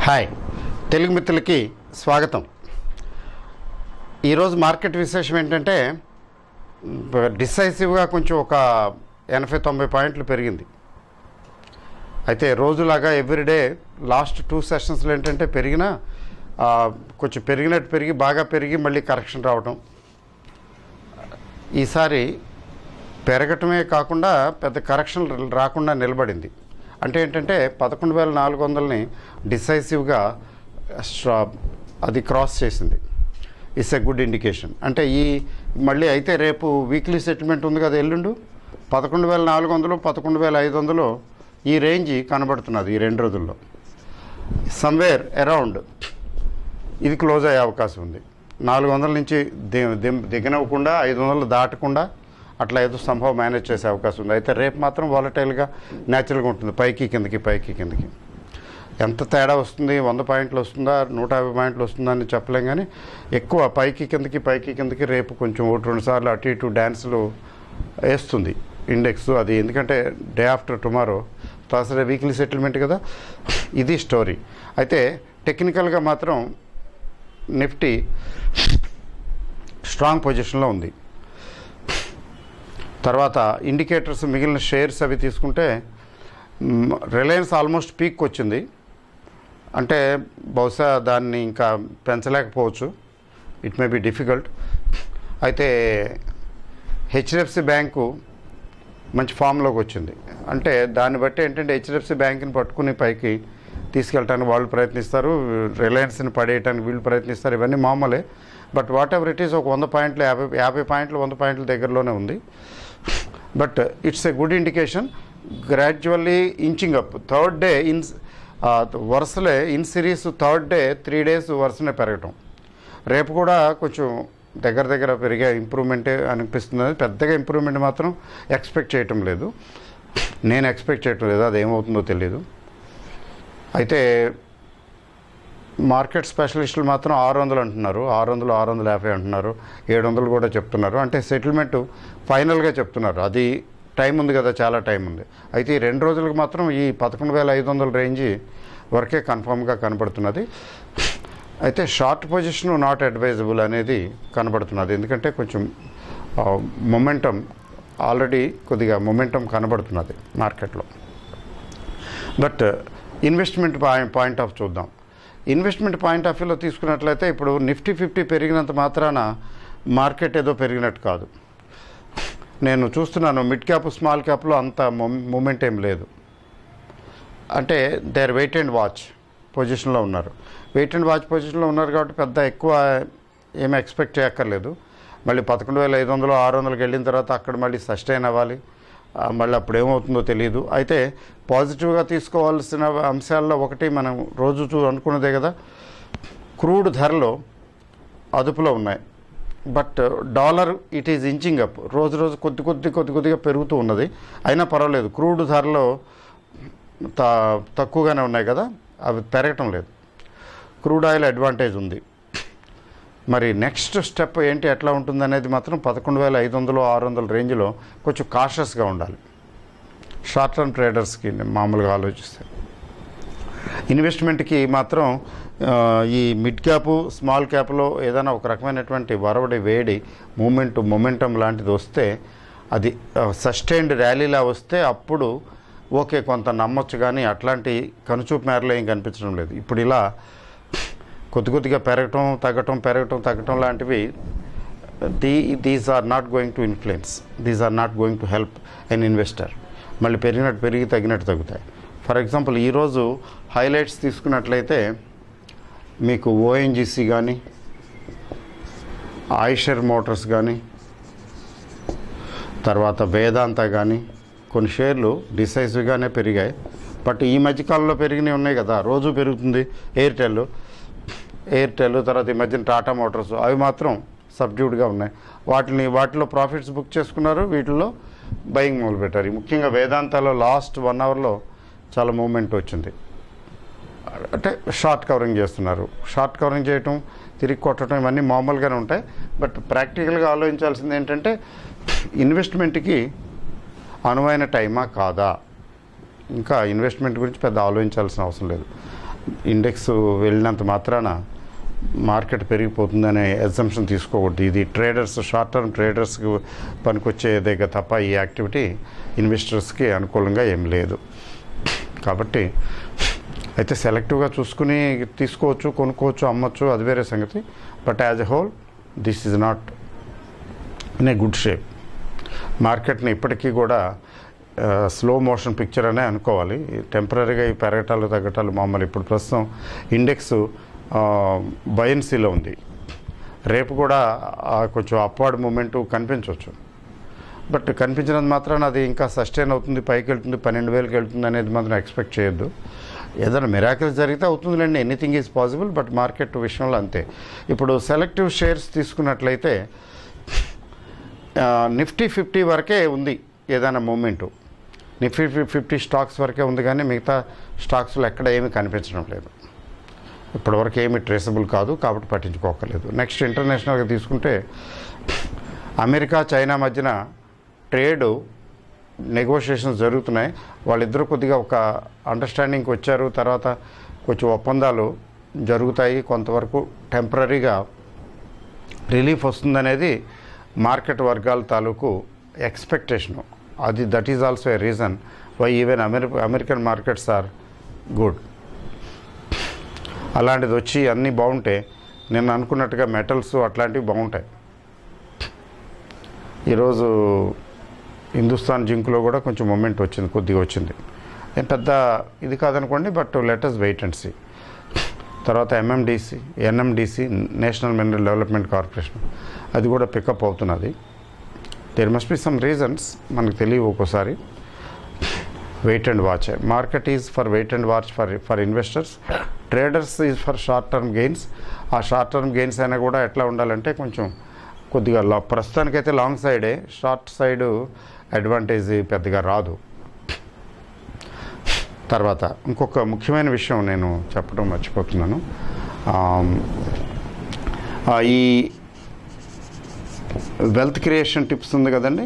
hi Telugu మిత్రులకి స్వాగతం ఈరోజు మార్కెట్ విశేషం ఏంటంటే డిసైసివ్గా కొంచెం ఒక ఎనభై తొంభై పాయింట్లు పెరిగింది అయితే రోజులాగా ఎవ్రీడే లాస్ట్ టూ సెషన్స్లో ఏంటంటే పెరిగినా ఆ, కొంచెం పెరిగినట్టు పెరిగి బాగా పెరిగి మళ్ళీ కరెక్షన్ రావటం ఈసారి పెరగటమే కాకుండా పెద్ద కరెక్షన్ రాకుండా నిలబడింది అంటే ఏంటంటే పదకొండు వేల నాలుగు వందలని డిసైసివ్గా స్ట్రా- అది క్రాస్ చేసింది ఇట్స్ ఎ గుడ్ ఇండికేషన్ అంటే ఈ మళ్ళీ అయితే రేపు వీక్లీ సెటిల్మెంట్ ఉంది కదా ఎల్లుండు పదకొండు వేల నాలుగు వందలు పదకొండు వేల ఐదు వందలు ఈ రేంజ్ కనబడుతున్నది ఈ రెండు రోజుల్లో సమ్వేర్ అరౌండ్ ఇది క్లోజ్ అయ్యే అవకాశం ఉంది నాలుగు వందల నుంచి ది- దిం- దిగనివ్వకుండా ఐదు వందలు దాటకుండా అట్లా ఏదో సంభవం మేనేజ్ చేసే అవకాశం ఉంది అయితే రేపు మాత్రం వాలటైల్గా న్యాచురల్గా ఉంటుంది పైకి కిందకి పైకి కిందకి ఎంత తేడా వస్తుంది వంద పాయింట్లు వస్తుందా నూట యాభై పాయింట్లు వస్తుందా అని చెప్పలేం కానీ ఎక్కువ పైకి కిందకి పైకి కిందకి రేపు కొంచెం ఒకటి రెండు సార్లు అటు ఇటు డ్యాన్సులు వేస్తుంది ఇండెక్స్ అది ఎందుకంటే day after tomorrow Thursday weekly settlement కదా ఇది స్టోరీ అయితే టెక్నికల్గా మాత్రం నిఫ్టీ స్ట్రాంగ్ పొజిషన్లో ఉంది తర్వాత ఇండికేటర్స్ మిగిలిన షేర్స్ అవి తీసుకుంటే మ్, రిలయన్స్ ఆల్మోస్ట్ పీక్ వచ్చింది అంటే బహుశా దాన్ని ఇంకా పెంచలేకపోవచ్చు ఇట్ మే బి డిఫికల్ట్ అయితే హెచ్డిఎఫ్సి బ్యాంకు మంచి ఫామ్లోకి వచ్చింది అంటే దాన్ని బట్టి ఏంటంటే హెచ్డిఎఫ్సి బ్యాంక్ని పట్టుకుని పైకి తీసుకెళ్ళటానికి వాళ్ళు ప్రయత్నిస్తారు రిలయన్స్ని పడేయటానికి వీళ్ళు ప్రయత్నిస్తారు ఇవన్నీ మామూలే but what ever it is ఒక వంద పాయింట్లు యాభై యాభై పాయింట్లు వంద పాయింట్ల దగ్గరలోనే ఉంది but it's a good indication gradually inching up third day in వరుసలే in series third day three days వరుసనే పెరగటం రేపు కూడా కొంచెం దగ్గర దగ్గర పెరిగే ఇంప్రూవ్మెంటే అనిపిస్తుంది పెద్దగా ఇంప్రూవ్మెంట్ మాత్రం ఎక్స్పెక్ట్ చేయటం లేదు నేను ఎక్స్పెక్ట్ చేయటం లేదు అది ఏమవుతుందో తెలియదు అయితే మార్కెట్ స్పెషలిస్టులు మాత్రం ఆరు వందలు అంటున్నారు ఆరు వందలు ఆరు వందల యాభై అంటున్నారు ఏడు వందలు కూడా చెప్తున్నారు అంటే సెటిల్మెంట్ ఫైనల్గా చెప్తున్నారు అది టైం ఉంది కదా చాలా టైం ఉంది అయితే ఈ రెండు రోజులకు మాత్రం ఈ పదకొండు వేల ఐదు వందల రేంజ్ వరకే కన్ఫామ్గా కనబడుతున్నది అయితే షార్ట్ పొజిషన్ నాట్ అడ్వైజబుల్ అనేది కనబడుతున్నది ఎందుకంటే కొంచెం మొమెంటం ఆల్రెడీ కొద్దిగా మొమెంటం కనబడుతున్నది మార్కెట్లో బట్ ఇన్వెస్ట్మెంట్ పాయింట్ ఆఫ్ చూద్దాం ఇన్వెస్ట్మెంట్ పాయింట్ ఆఫ్ వ్యూలో తీసుకున్నట్లయితే ఇప్పుడు నిఫ్టీ ఫిఫ్టీ పెరిగినంత మాత్రాన మార్కెట్ ఏదో పెరిగినట్టు కాదు నేను చూస్తున్నాను మిడ్ క్యాప్ స్మాల్ క్యాప్లో అంత మూమెంట్ ఏం లేదు అంటే they are wait and watch పొజిషన్లో ఉన్నారు వెయిట్ అండ్ వాచ్ పొజిషన్లో ఉన్నారు కాబట్టి పెద్ద ఎక్కువ ఏమి ఎక్స్పెక్ట్ చేయక్కర్లేదు మళ్ళీ పదకొండు వేల ఐదు వందలు ఆరు వందలకి వెళ్ళిన తర్వాత అక్కడ మళ్ళీ సస్టైన్ అవ్వాలి ఆ, మళ్ళీ అప్పుడు ఏమవుతుందో తెలియదు అయితే పాజిటివ్గా తీసుకోవాల్సిన అంశాల్లో ఒకటి మనం రోజు చూ అనుకున్నదే కదా క్రూడ్ ధరలు అదుపులో ఉన్నాయి but dollar it is inching up రోజు రోజు కొద్ది కొద్ది కొద్ది కొద్దిగా పెరుగుతూ ఉన్నది అయినా పర్వాలేదు క్రూడ్ ధరలు త తక్కువగానే ఉన్నాయి కదా అవి పెరగటం లేదు క్రూడ్ ఆయిల్ అడ్వాంటేజ్ ఉంది మరి నెక్స్ట్ స్టెప్ ఏంటి ఎట్లా ఉంటుంది అనేది మాత్రం పదకొండు వేల ఐదు వందలు ఆరు వందల రేంజ్లో కొంచెం కాషియస్గా ఉండాలి షార్ట్ టర్మ్ ట్రేడర్స్కి మామూలుగా ఆలోచిస్తే ఇన్వెస్ట్మెంట్కి మాత్రం ఆ, ఈ మిడ్ క్యాప్ స్మాల్ క్యాప్లో ఏదైనా ఒక రకమైనటువంటి వరవడి వేడి మూమెంట్ మొమెంటం లాంటిది వస్తే అది సస్టైన్డ్ ర్యాలీలా వస్తే అప్పుడు ఓకే కొంత నమ్మొచ్చు కానీ అట్లాంటి కనుచూపు మేరలో ఏం కనిపించడం లేదు ఇప్పుడు ఇలా కొద్ది కొద్దిగా పెరగటం తగ్గటం పెరగటం తగ్గటం లాంటివి these these are not going to influence these are not going to help an investor మళ్ళీ పెరిగినట్టు పెరిగి తగ్గినట్టు తగ్గుతాయి ఫర్ ఎగ్జాంపుల్ ఈరోజు హైలైట్స్ తీసుకున్నట్లయితే మీకు ఓఎన్జీసీ కానీ ఆయిషర్ మోటార్స్ కానీ తర్వాత వేదాంత కానీ కొన్ని షేర్లు డిసైసివ్గానే పెరిగాయి బట్ ఈ మధ్యకాలంలో పెరిగినవి ఉన్నాయి కదా రోజు పెరుగుతుంది ఎయిర్టెల్ ఎయిర్టెల్ తర్వాత ఈ మధ్యన టాటా మోటార్స్ అవి మాత్రం సబ్డ్యూడ్గా ఉన్నాయి వాటిని వాటిలో ప్రాఫిట్స్ బుక్ చేసుకున్నారు వీటిల్లో బయింగ్ మొదలు పెట్టారు ఈ ముఖ్యంగా వేదాంతాలో లాస్ట్ వన్ అవర్లో చాలా మూమెంట్ వచ్చింది అంటే షార్ట్ కవరింగ్ చేస్తున్నారు షార్ట్ కవరింగ్ చేయటం తిరిగి కొట్టడం ఇవన్నీ మామూలుగానే ఉంటాయి బట్ ప్రాక్టికల్గా ఆలోచించాల్సింది ఏంటంటే ఇన్వెస్ట్మెంట్కి అనువైన టైమా కాదా ఇంకా ఇన్వెస్ట్మెంట్ గురించి పెద్ద ఆలోచించాల్సిన అవసరం లేదు ఇండెక్స్ వెళ్ళినంత మాత్రాన మార్కెట్ పెరిగిపోతుందనే ఎగ్జంప్షన్ తీసుకోకూడదు ఇది ట్రేడర్స్ షార్ట్ టర్మ్ ట్రేడర్స్కి పనికొచ్చేదే తప్ప ఈ యాక్టివిటీ ఇన్వెస్టర్స్కి అనుకూలంగా ఏం లేదు కాబట్టి అయితే సెలెక్టివ్గా చూసుకుని తీసుకోవచ్చు కొనుక్కోవచ్చు అమ్మొచ్చు అది వేరే సంగతి but as a whole this is not in a good shape మార్కెట్ని ఇప్పటికీ కూడా స్లో మోషన్ పిక్చర్ అనే అనుకోవాలి టెంపరీగా ఈ పెరగటాలు తగ్గటాలు మామూలు ఇప్పుడు ప్రస్తుతం ఇండెక్స్ బయన్సీలో ఉంది రేపు కూడా ఆ కొంచెం అప్వార్డ్ మూమెంట్ కనిపించవచ్చు బట్ కనిపించినంత మాత్రాన అది ఇంకా సస్టైన్ అవుతుంది పైకి వెళ్తుంది పన్నెండు వేలకు వెళ్తుంది అనేది మాత్రం ఎక్స్పెక్ట్ చేయొద్దు ఏదైనా మిరాకిల్స్ జరిగితే అవుతుందిలేండి anything is possible but market విషయంలో అంతే ఇప్పుడు సెలెక్టివ్ షేర్స్ తీసుకున్నట్లయితే ఆ, నిఫ్టీ ఫిఫ్టీ వరకే ఉంది ఏదైనా మూమెంటు నిఫ్టీ ఫిఫ్టీ స్టాక్స్ వరకే ఉంది కానీ మిగతా స్టాక్స్లో ఎక్కడ ఏమీ కనిపించడం లేదు ఇప్పటివరకు ఏమీ ట్రేసబుల్ కాదు కాబట్టి పట్టించుకోకర్లేదు నెక్స్ట్ ఇంటర్నేషనల్గా తీసుకుంటే అమెరికా చైనా మధ్యన ట్రేడ్ నెగోషియేషన్స్ జరుగుతున్నాయి వాళ్ళిద్దరూ కొద్దిగా ఒక అండర్స్టాండింగ్కి వచ్చారు తర్వాత కొంచెం ఒప్పందాలు జరుగుతాయి కొంతవరకు టెంపరీగా రిలీఫ్ వస్తుందనేది మార్కెట్ వర్గాల తాలూకు ఎక్స్పెక్టేషను అది that is also a reason why even అమెరి అమెరికన్ మార్కెట్స్ ఆర్ గుడ్ అలాంటిది వచ్చి అన్నీ బాగుంటే నేను అనుకున్నట్టుగా మెటల్స్ అట్లాంటివి బాగుంటాయి ఈరోజు హిందుస్థాన్ జింక్లో కూడా కొంచెం మూమెంట్ వచ్చింది కొద్దిగా వచ్చింది ఏం పెద్ద ఇది కాదనుకోండి but let us wait and see తర్వాత MMDC NMDC national mineral development corporation అది కూడా పికప్ అవుతున్నది there must be some reasons మనకు తెలియవు ఒక్కోసారి wait and watch market is for wait and watch for for investors traders is for short term gains ఆ short term gains అయినా కూడా ఎట్లా ఉండాలంటే కొంచెం కొద్దిగా లా ప్రస్తుతానికైతే లాంగ్ సైడే షార్ట్ సైడ్ అడ్వాంటేజ్ పెద్దగా రాదు తర్వాత ఇంకొక ముఖ్యమైన విషయం నేను చెప్పడం మర్చిపోతున్నాను ఆమ్, ఆ, ఈ వెల్త్ క్రియేషన్ టిప్స్ ఉంది కదండి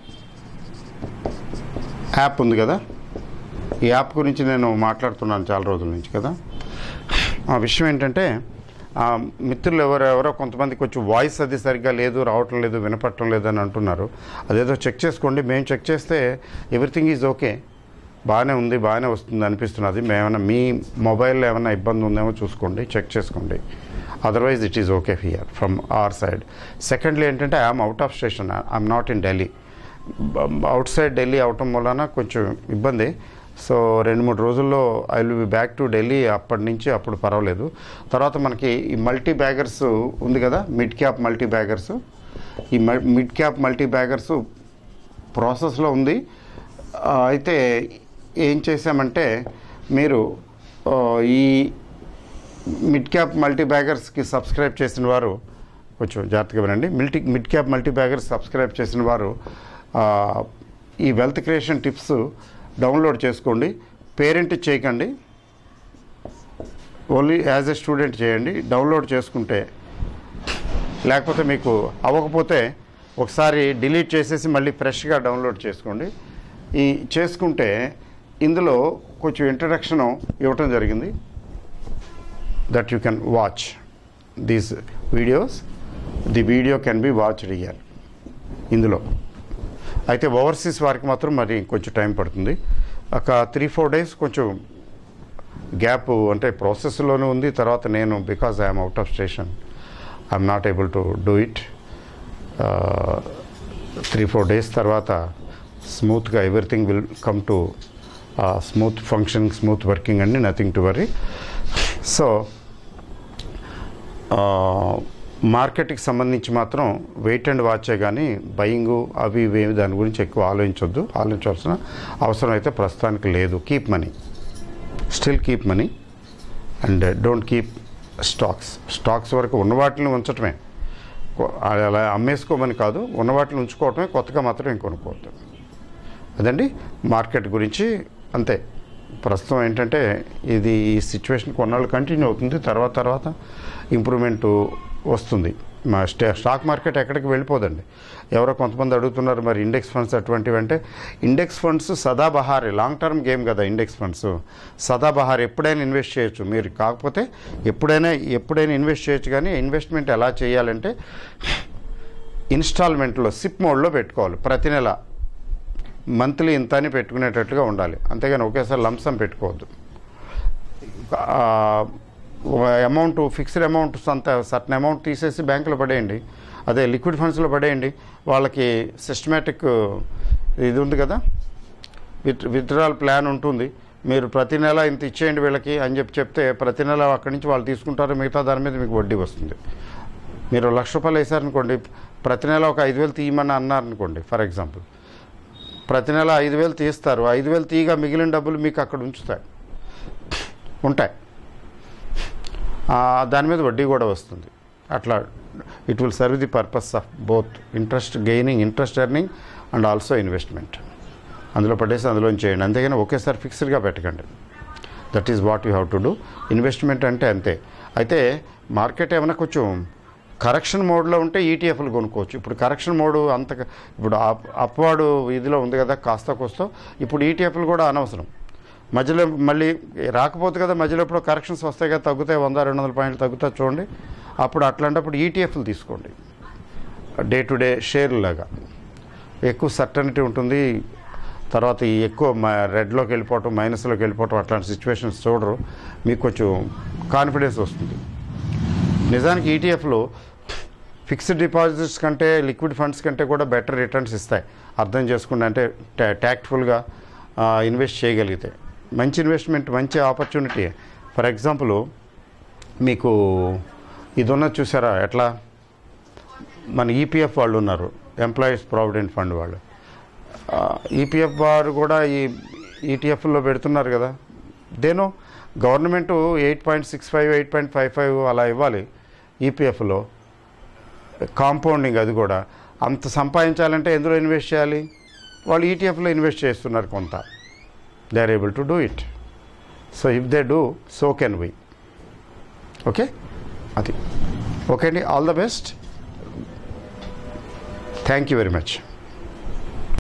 యాప్ ఉంది కదా ఈ యాప్ గురించి నేను మాట్లాడుతున్నాను చాలా రోజుల నుంచి కదా ఆ విషయం ఏంటంటే ఆ మిత్రులు ఎవరో ఎవరో కొంతమంది కొంచెం వాయిస్ అది సరిగ్గా లేదు రావటం లేదు వినపడటం లేదు అని అంటున్నారు అదేదో చెక్ చేసుకోండి మేము చెక్ చేస్తే ఎవ్రీథింగ్ ఈజ్ ఓకే బాగానే ఉంది బాగానే వస్తుంది అనిపిస్తున్నది మేమైనా మీ మొబైల్లో ఏమైనా ఇబ్బంది ఉందేమో చూసుకోండి చెక్ చేసుకోండి otherwise it is okay here from our side secondly ఏంటంటే I'm out of station I'm not in Delhi outside Delhi అవటం వలన కొంచెం ఇబ్బంది సో రెండు మూడు రోజుల్లో I will be back to Delhi అప్పటి నుంచి అప్పుడు పర్వాలేదు తర్వాత మనకి ఈ మల్టీ బ్యాగర్స్ ఉంది కదా మిడ్ క్యాప్ మల్టీ బ్యాగర్స్ ఈ మిడ్ క్యాప్ మల్టీ బ్యాగర్స్ ప్రాసెస్లో ఉంది ఆ, అయితే ఏం చేశామంటే మీరు ఆ, ఈ మిడ్ క్యాప్ మల్టీ బ్యాగర్స్కి సబ్స్క్రైబ్ చేసిన వారు కొంచెం జాగ్రత్తగా వినండి multi mid cap multibaggers subscribe చేసిన వారు ఆ, ఈ వెల్త్ క్రియేషన్ టిప్స్ డౌన్లోడ్ చేసుకోండి పేరెంట్ చేయకండి ఓన్లీ యాజ్ ఎ స్టూడెంట్ చేయండి డౌన్లోడ్ చేసుకుంటే లేకపోతే మీకు అవ్వకపోతే ఒకసారి డిలీట్ చేసేసి మళ్ళీ ఫ్రెష్గా డౌన్లోడ్ చేసుకోండి ఈ చేసుకుంటే ఇందులో కొంచెం ఇంట్రడక్షన్ ఇవ్వటం జరిగింది that you can watch these videos the video can be watched here ఇందులో అయితే ఓవర్సీస్ వారికి మాత్రం మరి కొంచెం టైం పడుతుంది ఒక త్రీ ఫోర్ డేస్ కొంచెం గ్యాప్ అంటే ప్రాసెస్లోనే ఉంది తర్వాత నేను because I'm out of station I'm not able to do it three four days తర్వాత స్మూత్గా everything will come to smooth functioning smooth working అండి నథింగ్ టు వరీ సో మార్కెట్కి సంబంధించి మాత్రం వెయిట్ అండ్ వాచే కానీ బయింగ్ అవి ఇవి ఏమి దాని గురించి ఎక్కువ ఆలోచించొద్దు ఆలోచించాల్సిన అవసరం అయితే ప్రస్తుతానికి లేదు keep money still keep money and don't keep stocks stocks వరకు ఉన్న వాటిని ఉంచటమే కొ- అలా అమ్మేసుకోమని కాదు ఉన్న వాటిని ఉంచుకోవటమే కొత్తగా మాత్రం ఇంకొనుకోవద్దు అదండి మార్కెట్ గురించి అంతే ప్రస్తుతం ఏంటంటే ఇది ఈ సిచ్యువేషన్ కొన్నాళ్ళు కంటిన్యూ అవుతుంది తర్వాత తర్వాత ఇంప్రూవ్మెంట్ వస్తుంది మా స్టా స్టాక్ మార్కెట్ ఎక్కడికి వెళ్ళిపోదండి ఎవరో కొంతమంది అడుగుతున్నారు మరి ఇండెక్స్ ఫండ్స్ అటువంటివి అంటే ఇండెక్స్ ఫండ్స్ సదాబహారే లాంగ్ టర్మ్ గేమ్ కదా ఇండెక్స్ ఫండ్స్ సదాబహార్ ఎప్పుడైనా ఇన్వెస్ట్ చేయొచ్చు మీరు కాకపోతే ఎప్పుడైనా ఎప్పుడైనా ఇన్వెస్ట్ చేయొచ్చు కానీ ఇన్వెస్ట్మెంట్ ఎలా చేయాలంటే ఇన్స్టాల్మెంట్లో సిప్ మోడ్లో పెట్టుకోవాలి ప్రతి నెల మంత్లీ ఇంత అని పెట్టుకునేటట్లుగా ఉండాలి అంతేగాని ఒకేసారి లంసం పెట్టుకోవద్దు అమౌంట్ ఫిక్స్డ్ అమౌంట్ అంత సర్టన్ అమౌంట్ తీసేసి బ్యాంకులో పడేయండి అదే లిక్విడ్ ఫండ్స్లో పడేయండి వాళ్ళకి సిస్టమేటిక్ ఇది ఉంది కదా విత్ విత్డ్రాల్ ప్లాన్ ఉంటుంది మీరు ప్రతి నెల ఇంత ఇచ్చేయండి వీళ్ళకి అని చెప్పి చెప్తే ప్రతి నెల అక్కడి నుంచి వాళ్ళు తీసుకుంటారు మిగతా దాని మీద మీకు వడ్డీ వస్తుంది మీరు లక్ష రూపాయలు వేసారనుకోండి ప్రతి నెల ఒక ఐదు వేలు తీయమని అన్నారనుకోండి ఫర్ ఎగ్జాంపుల్ ప్రతి నెల ఐదు వేలు తీస్తారు ఐదు వేలు తీయగా మిగిలిన డబ్బులు మీకు అక్కడ ఉంచుతాయి ఉంటాయి ఆ, దాని మీద వడ్డీ కూడా వస్తుంది అట్లా it will serve the purpose of both interest gaining interest earning and also investment అందులో పడేసి అందులో చేయండి అంతేగాని ఒకేసారి ఫిక్స్డ్గా పెట్టకండి that is what you have to do investment అంటే అంతే అయితే మార్కెట్ ఏమైనా కొంచెం కరెక్షన్ మోడ్లో ఉంటే ఈటీఎఫ్లు కొనుక్కోవచ్చు ఇప్పుడు కరెక్షన్ మోడ్ అంత ఇప్పుడు అప్ అప్వార్డు ఇదిలో ఉంది కదా కాస్త కోస్తో ఇప్పుడు ఈటీఎఫ్లు కూడా అనవసరం మధ్యలో మళ్ళీ రాకపోతే కదా మధ్యలో ఇప్పుడు కరెక్షన్స్ వస్తాయి కదా తగ్గుతాయి వంద రెండు వందల పాయింట్లు తగ్గుతా చూడండి అప్పుడు అట్లాంటప్పుడు ఈటీఎఫ్లు తీసుకోండి డే టు డే షేర్ లాగా ఎక్కువ సర్టనిటీ ఉంటుంది తర్వాత ఈ ఎక్కువ మ- రెడ్లోకి వెళ్ళిపోవటం మైనస్లోకి వెళ్ళిపోవటం అట్లాంటి సిచ్యువేషన్స్ చూడరు మీకు కొంచెం కాన్ఫిడెన్స్ వస్తుంది నిజానికి ఈటీఎఫ్లో ఫిక్స్డ్ డిపాజిట్స్ కంటే లిక్విడ్ ఫండ్స్ కంటే కూడా బెటర్ రిటర్న్స్ ఇస్తాయి అర్థం చేసుకుంటే అంటే ట్యాక్ట్ఫుల్గా ఇన్వెస్ట్ చేయగలిగితే మంచి ఇన్వెస్ట్మెంట్ మంచి ఆపర్చునిటీ ఫర్ ఎగ్జాంపుల్ మీకు ఇది ఉన్నది చూసారా ఎట్లా మన ఈపీఎఫ్ వాళ్ళు ఉన్నారు ఎంప్లాయీస్ ప్రావిడెంట్ ఫండ్ వాళ్ళు ఈపీఎఫ్ వారు కూడా ఈ ఈటీఎఫ్లో పెడుతున్నారు కదా దేనో government eight point six five eight point five five అలా ఇవ్వాలి ఈపీఎఫ్లో కాంపౌండింగ్ అది కూడా అంత సంపాదించాలంటే ఎందులో ఇన్వెస్ట్ చేయాలి వాళ్ళు ఈటీఎఫ్లో ఇన్వెస్ట్ చేస్తున్నారు కొంత they are able to do it so if they do so can we okay అది ఓకే అండి all the best thank you very much